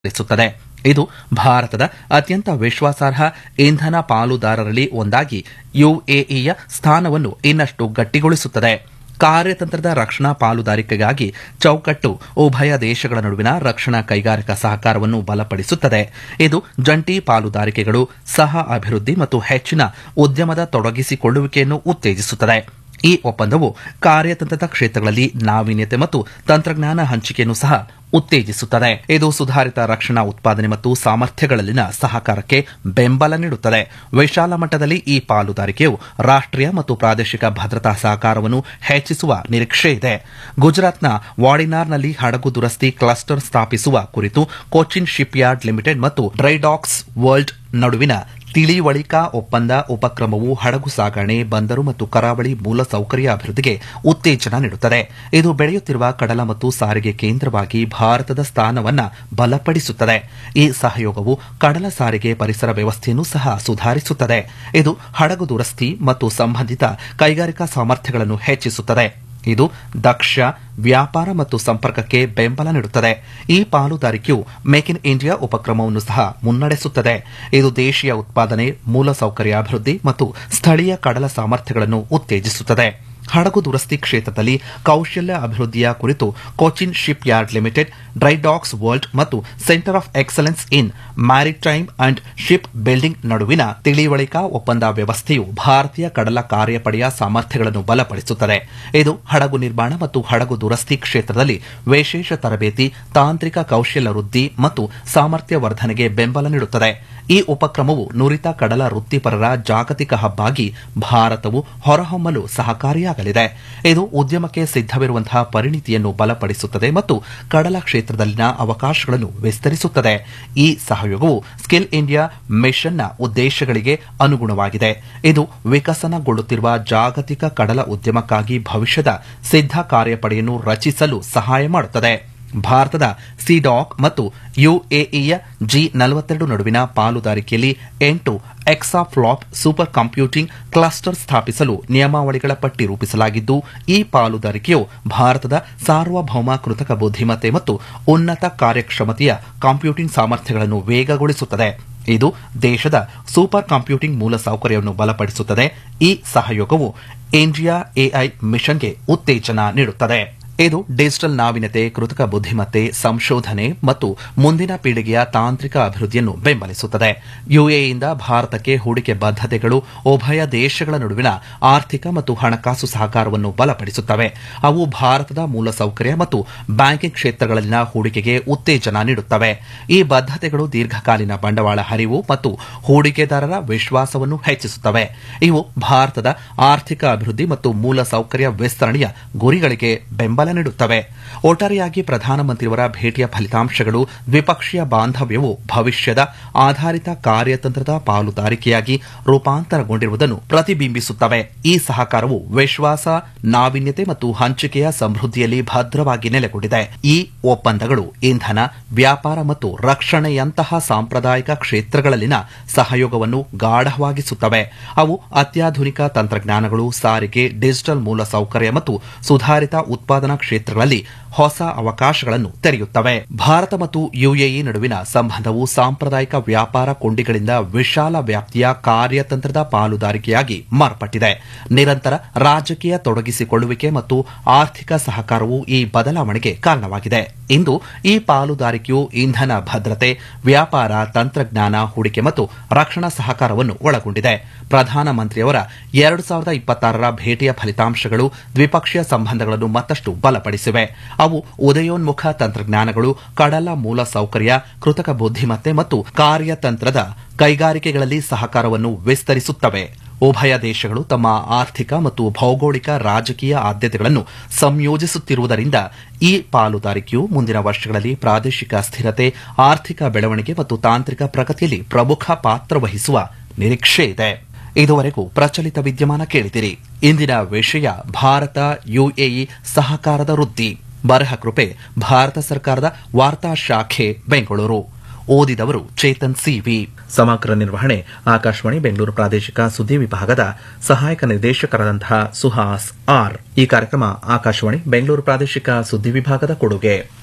ನಡೆಸುತ್ತದೆ ಇದು ಭಾರತದ ಅತ್ಯಂತ ವಿಶ್ವಾಸಾರ್ಹ ಇಂಧನ ಪಾಲುದಾರರಲ್ಲಿ ಒಂದಾಗಿ ಯುಎಇಯ ಸ್ಥಾನವನ್ನು ಇನ್ನಷ್ಟು ಗಟ್ಟಿಗೊಳಿಸುತ್ತದೆ ಕಾರ್ಯತಂತ್ರದ ರಕ್ಷಣಾ ಪಾಲುದಾರಿಕೆಗಾಗಿ ಚೌಕಟ್ಟು ಉಭಯ ದೇಶಗಳ ನಡುವಿನ ರಕ್ಷಣಾ ಕೈಗಾರಿಕಾ ಸಹಕಾರವನ್ನು ಬಲಪಡಿಸುತ್ತದೆ ಇದು ಜಂಟಿ ಪಾಲುದಾರಿಕೆಗಳು ಸಹ ಅಭಿವೃದ್ಧಿ ಮತ್ತು ಹೆಚ್ಚಿನ ಉದ್ಯಮದ ತೊಡಗಿಸಿಕೊಳ್ಳುವಿಕೆಯನ್ನು ಉತ್ತೇಜಿಸುತ್ತದೆ ಈ ಒಪ್ಪಂದವು ಕಾರ್ಯತಂತ್ರದ ಕ್ಷೇತ್ರಗಳಲ್ಲಿ ನಾವೀನ್ಯತೆ ಮತ್ತು ತಂತ್ರಜ್ಞಾನ ಹಂಚಿಕೆಯನ್ನು ಸಹ ಉತ್ತೇಜಿಸುತ್ತದೆ ಇದು ಸುಧಾರಿತ ರಕ್ಷಣಾ ಉತ್ಪಾದನೆ ಮತ್ತು ಸಾಮರ್ಥ್ಯಗಳಲ್ಲಿನ ಸಹಕಾರಕ್ಕೆ ಬೆಂಬಲ ನೀಡುತ್ತದೆ ವಿಶಾಲ ಮಟ್ಟದಲ್ಲಿ ಈ ಪಾಲುದಾರಿಕೆಯು ರಾಷ್ಟೀಯ ಮತ್ತು ಪ್ರಾದೇಶಿಕ ಭದ್ರತಾ ಸಹಕಾರವನ್ನು ಹೆಚ್ಚಿಸುವ ನಿರೀಕ್ಷೆ ಇದೆ ಗುಜರಾತ್ನ ವಾಡಿನಾರ್ನಲ್ಲಿ ಹಡಗು ದುರಸ್ತಿ ಕ್ಲಸ್ಟರ್ ಸ್ಥಾಪಿಸುವ ಕುರಿತು ಕೊಚ್ಚಿನ್ ಶಿಪ್ಯಾರ್ಡ್ ಲಿಮಿಟೆಡ್ ಮತ್ತು ಡ್ರೈಡಾಕ್ಸ್ ವರ್ಲ್ಡ್ ನಡುವಿನ ತಿಳಿವಳಿಕಾ ಒಪ್ಪಂದ ಉಪಕ್ರಮವು ಹಡಗು ಸಾಗಣೆ ಬಂದರು ಮತ್ತು ಕರಾವಳಿ ಮೂಲಸೌಕರ್ಯ ಅಭಿವೃದ್ಧಿಗೆ ಉತ್ತೇಜನ ನೀಡುತ್ತದೆ ಇದು ಬೆಳೆಯುತ್ತಿರುವ ಕಡಲ ಮತ್ತು ಸಾರಿಗೆ ಕೇಂದ್ರವಾಗಿ ಭಾರತದ ಸ್ಥಾನವನ್ನು ಬಲಪಡಿಸುತ್ತದೆ ಈ ಸಹಯೋಗವು ಕಡಲ ಸಾರಿಗೆ ಪರಿಸರ ವ್ಯವಸ್ಥೆಯನ್ನು ಸಹ ಸುಧಾರಿಸುತ್ತದೆ ಇದು ಹಡಗು ದುರಸ್ತಿ ಮತ್ತು ಸಂಬಂಧಿತ ಕೈಗಾರಿಕಾ ಸಾಮರ್ಥ್ಯಗಳನ್ನು ಹೆಚ್ಚಿಸುತ್ತದೆ ಇದು ದಕ್ಷ ವ್ಯಾಪಾರ ಮತ್ತು ಸಂಪರ್ಕಕ್ಕೆ ಬೆಂಬಲ ನೀಡುತ್ತದೆ ಈ ಪಾಲುದಾರಿಕೆಯು ಮೇಕ್ ಇನ್ ಇಂಡಿಯಾ ಉಪಕ್ರಮವನ್ನು ಸಹ ಮುನ್ನಡೆಸುತ್ತದೆ ಇದು ದೇಶೀಯ ಉತ್ಪಾದನೆ ಮೂಲಸೌಕರ್ಯ ಅಭಿವೃದ್ಧಿ ಮತ್ತು ಸ್ಥಳೀಯ ಕಡಲ ಸಾಮರ್ಥ್ಯಗಳನ್ನು ಉತ್ತೇಜಿಸುತ್ತದೆ ಹಡಗು ದುರಸ್ತಿ ಕ್ಷೇತ್ರದಲ್ಲಿ ಕೌಶಲ್ಯ ಅಭಿವೃದ್ಧಿಯ ಕುರಿತು Cochin shipyard limited drydocks world ಮತ್ತು centre of excellence in maritime and shipbuilding ನಡುವಿನ ತಿಳಿವಳಿಕಾ ಒಪ್ಪಂದ ವ್ಯವಸ್ಥೆಯು ಭಾರತೀಯ ಕಡಲ ಕಾರ್ಯಪಡೆಯ ಸಾಮರ್ಥ್ಯಗಳನ್ನು ಬಲಪಡಿಸುತ್ತದೆ ಇದು ಹಡಗು ನಿರ್ಮಾಣ ಮತ್ತು ಹಡಗು ದುರಸ್ತಿ ಕ್ಷೇತ್ರದಲ್ಲಿ ವಿಶೇಷ ತರಬೇತಿ ತಾಂತ್ರಿಕ ಕೌಶಲ್ಯ ವೃದ್ಧಿ ಮತ್ತು ಸಾಮರ್ಥ್ಯ ವರ್ಧನೆಗೆ ಬೆಂಬಲ ನೀಡುತ್ತದೆ ಈ ಉಪಕ್ರಮವು ನುರಿತ ಕಡಲ ವೃತ್ತಿಪರರ ಜಾಗತಿಕ ಹಬ್ ಆಗಿ ಭಾರತವು ಹೊರಹೊಮ್ಮಲು ಸಹಕಾರಿಯಾಗಲಿದೆ ಇದು ಉದ್ಯಮಕ್ಕೆ ಸಿದ್ದವಿರುವಂತಹ ಪರಿಣಿತಿಯನ್ನು ಬಲಪಡಿಸುತ್ತದೆ ಮತ್ತು ಕಡಲ ಕ್ಷೇತ್ರದಲ್ಲಿನ ಅವಕಾಶಗಳನ್ನು ವಿಸ್ತರಿಸುತ್ತದೆ ಈ ಸಹಯೋಗವು ಸ್ಕಿಲ್ ಇಂಡಿಯಾ ಮಿಷನ್ನ ಉದ್ದೇಶಗಳಿಗೆ ಅನುಗುಣವಾಗಿದೆ ಇದು ವಿಕಸನಗೊಳ್ಳುತ್ತಿರುವ ಜಾಗತಿಕ ಕಡಲ ಉದ್ಯಮಕ್ಕಾಗಿ ಭವಿಷ್ಯದ ಸಿದ್ಧ ಕಾರ್ಯಪಡೆಯನ್ನು ರಚಿಸಲು ಸಹಾಯ ಮಾಡುತ್ತದೆ ಭಾರತದ ಸಿಡಾಕ್ ಮತ್ತು ಯುಎಇಯ ಜಿ ನಲವತ್ತೆರಡು ನಡುವಿನ ಪಾಲುದಾರಿಕೆಯಲ್ಲಿ ಎಂಟು ಎಕ್ಸಾಫ್ಲಾಪ್ ಸೂಪರ್ ಕಂಪ್ಯೂಟಿಂಗ್ ಕ್ಲಸ್ಟರ್ ಸ್ಥಾಪಿಸಲು ನಿಯಮಾವಳಿಗಳ ಪಟ್ಟಿ ರೂಪಿಸಲಾಗಿದ್ದು ಈ ಪಾಲುದಾರಿಕೆಯು ಭಾರತದ ಸಾರ್ವಭೌಮ ಕೃತಕ ಬುದ್ಧಿಮತ್ತೆ ಮತ್ತು ಉನ್ನತ ಕಾರ್ಯಕ್ಷಮತೆಯ ಕಂಪ್ಯೂಟಿಂಗ್ ಸಾಮರ್ಥ್ಯಗಳನ್ನು ವೇಗಗೊಳಿಸುತ್ತದೆ ಇದು ದೇಶದ ಸೂಪರ್ ಕಂಪ್ಯೂಟಿಂಗ್ ಮೂಲಸೌಕರ್ಯವನ್ನು ಬಲಪಡಿಸುತ್ತದೆ ಈ ಸಹಯೋಗವು ಇಂಡಿಯಾ ಎಐ ಮಿಷನ್ಗೆ ಉತ್ತೇಜನ ನೀಡುತ್ತದೆ ಇದು ಡಿಜಿಟಲ್ ನಾವೀನ್ಯತೆ ಕೃತಕ ಬುದ್ಧಿಮತ್ತೆ ಸಂಶೋಧನೆ ಮತ್ತು ಮುಂದಿನ ಪೀಳಿಗೆಯ ತಾಂತ್ರಿಕ ಅಭಿವೃದ್ಧಿಯನ್ನು ಬೆಂಬಲಿಸುತ್ತದೆ ಯುಎಇಯಿಂದ ಭಾರತಕ್ಕೆ ಹೂಡಿಕೆ ಬದ್ಧತೆಗಳು ಉಭಯ ದೇಶಗಳ ನಡುವಿನ ಆರ್ಥಿಕ ಮತ್ತು ಹಣಕಾಸು ಸಹಕಾರವನ್ನು ಬಲಪಡಿಸುತ್ತವೆ ಅವು ಭಾರತದ ಮೂಲಸೌಕರ್ಯ ಮತ್ತು ಬ್ಯಾಂಕಿಂಗ್ ಕ್ಷೇತ್ರಗಳಲ್ಲಿನ ಹೂಡಿಕೆಗೆ ಉತ್ತೇಜನ ನೀಡುತ್ತವೆ ಈ ಬದ್ಧತೆಗಳು ದೀರ್ಘಕಾಲೀನ ಬಂಡವಾಳ ಹರಿವು ಮತ್ತು ಹೂಡಿಕೆದಾರರ ವಿಶ್ವಾಸವನ್ನು ಹೆಚ್ಚಿಸುತ್ತವೆ ಇವು ಭಾರತದ ಆರ್ಥಿಕ ಅಭಿವೃದ್ಧಿ ಮತ್ತು ಮೂಲಸೌಕರ್ಯ ವಿಸ್ತರಣೆಯ ಗುರಿಗಳಿಗೆ ಬೆಂಬಲ ನೀಡುತ್ತವೆ ಒಟ್ಟಾರೆಯಾಗಿ ಪ್ರಧಾನಮಂತ್ರಿಯವರ ಭೇಟಿಯ ಫಲಿತಾಂಶಗಳು ದ್ವಿಪಕ್ಷೀಯ ಬಾಂಧವ್ಯವು ಭವಿಷ್ಯದ ಆಧಾರಿತ ಕಾರ್ಯತಂತ್ರದ ಪಾಲುದಾರಿಕೆಯಾಗಿ ರೂಪಾಂತರಗೊಂಡಿರುವುದನ್ನು ಪ್ರತಿಬಿಂಬಿಸುತ್ತವೆ ಈ ಸಹಕಾರವು ವಿಶ್ವಾಸ ನಾವೀನ್ಯತೆ ಮತ್ತು ಹಂಚಿಕೆಯ ಸಮೃದ್ಧಿಯಲ್ಲಿ ಭದ್ರವಾಗಿ ನೆಲೆಗೊಂಡಿದೆ ಈ ಒಪ್ಪಂದಗಳು ಇಂಧನ ವ್ಯಾಪಾರ ಮತ್ತು ರಕ್ಷಣೆಯಂತಹ ಸಾಂಪ್ರದಾಯಿಕ ಕ್ಷೇತ್ರಗಳಲ್ಲಿನ ಸಹಯೋಗವನ್ನು ಗಾಢವಾಗಿಸುತ್ತವೆ ಅವು ಅತ್ಯಾಧುನಿಕ ತಂತ್ರಜ್ಞಾನಗಳು ಸಾರಿಗೆ ಡಿಜಿಟಲ್ ಮೂಲಸೌಕರ್ಯ ಮತ್ತು ಸುಧಾರಿತ ಉತ್ಪಾದನಾ ಕ್ಷೇತ್ರಗಳಲ್ಲಿ ಹೊಸ ಅವಕಾಶಗಳನ್ನು ತೆರೆಯುತ್ತವೆ ಭಾರತ ಮತ್ತು ಯುಎಇ ನಡುವಿನ ಸಂಬಂಧವು ಸಾಂಪ್ರದಾಯಿಕ ವ್ಯಾಪಾರ ಕೊಂಡಿಗಳಿಂದ ವಿಶಾಲ ವ್ಯಾಪ್ತಿಯ ಕಾರ್ಯತಂತ್ರದ ಪಾಲುದಾರಿಕೆಯಾಗಿ ಮಾರ್ಪಟ್ಟಿದೆ ನಿರಂತರ ರಾಜಕೀಯ ತೊಡಗಿಸಿಕೊಳ್ಳುವಿಕೆ ಮತ್ತು ಆರ್ಥಿಕ ಸಹಕಾರವು ಈ ಬದಲಾವಣೆಗೆ ಕಾರಣವಾಗಿದೆ ಇಂದು ಈ ಪಾಲುದಾರಿಕೆಯು ಇಂಧನ ಭದ್ರತೆ ವ್ಯಾಪಾರ ತಂತ್ರಜ್ಞಾನ ಹೂಡಿಕೆ ಮತ್ತು ರಕ್ಷಣಾ ಸಹಕಾರವನ್ನು ಒಳಗೊಂಡಿದೆ ಪ್ರಧಾನಮಂತ್ರಿಯವರ ಎರಡು ಸಾವಿರದ ಇಪ್ಪತ್ತಾರರ ಭೇಟಿಯ ಫಲಿತಾಂಶಗಳು ದ್ವಿಪಕ್ಷೀಯ ಸಂಬಂಧಗಳನ್ನು ಮತ್ತಷ್ಟು ಬಲಪಡಿಸಿವೆ ಅವು ಉದಯೋನ್ಮುಖ ತಂತ್ರಜ್ಞಾನಗಳು ಕಡಲ ಮೂಲ ಸೌಕರ್ಯ ಕೃತಕ ಬುದ್ಧಿಮತ್ತೆ ಮತ್ತು ಕಾರ್ಯತಂತ್ರದ ಕೈಗಾರಿಕೆಗಳಲ್ಲಿ ಸಹಕಾರವನ್ನು ವಿಸ್ತರಿಸುತ್ತವೆ ಉಭಯ ದೇಶಗಳು ತಮ್ಮ ಆರ್ಥಿಕ ಮತ್ತು ಭೌಗೋಳಿಕ ರಾಜಕೀಯ ಆದ್ಯತೆಗಳನ್ನು ಸಂಯೋಜಿಸುತ್ತಿರುವುದರಿಂದ ಈ ಪಾಲುದಾರಿಕೆಯು ಮುಂದಿನ ವರ್ಷಗಳಲ್ಲಿ ಪ್ರಾದೇಶಿಕ ಸ್ಥಿರತೆ ಆರ್ಥಿಕ ಬೆಳವಣಿಗೆ ಮತ್ತು ತಾಂತ್ರಿಕ ಪ್ರಗತಿಯಲ್ಲಿ ಪ್ರಮುಖ ಪಾತ್ರ ವಹಿಸುವ ನಿರೀಕ್ಷೆ ಇದೆ ಇದುವರೆಗೂ ಪ್ರಚಲಿತ ವಿದ್ಯಮಾನ ಕೇಳಿದಿರಿ ಇಂದಿನ ವಿಷಯ ಭಾರತ ಯುಎಇ ಸಹಕಾರದ ವೃದ್ಧಿ ಬರಹ ಕೃಪೆ ಭಾರತ ಸರ್ಕಾರದ ವಾರ್ತಾ ಶಾಖೆ ಬೆಂಗಳೂರು ಓದಿದವರು ಚೇತನ್ ಸಿವಿ ಸಮಗ್ರ ನಿರ್ವಹಣೆ ಆಕಾಶವಾಣಿ ಬೆಂಗಳೂರು ಪ್ರಾದೇಶಿಕ ಸುದ್ದಿ ವಿಭಾಗದ ಸಹಾಯಕ ನಿರ್ದೇಶಕರಾದಂತಹ ಸುಹಾಸ್ ಆರ್ ಈ ಕಾರ್ಯಕ್ರಮ ಆಕಾಶವಾಣಿ ಬೆಂಗಳೂರು ಪ್ರಾದೇಶಿಕ ಸುದ್ದಿ ವಿಭಾಗದ ಕೊಡುಗೆ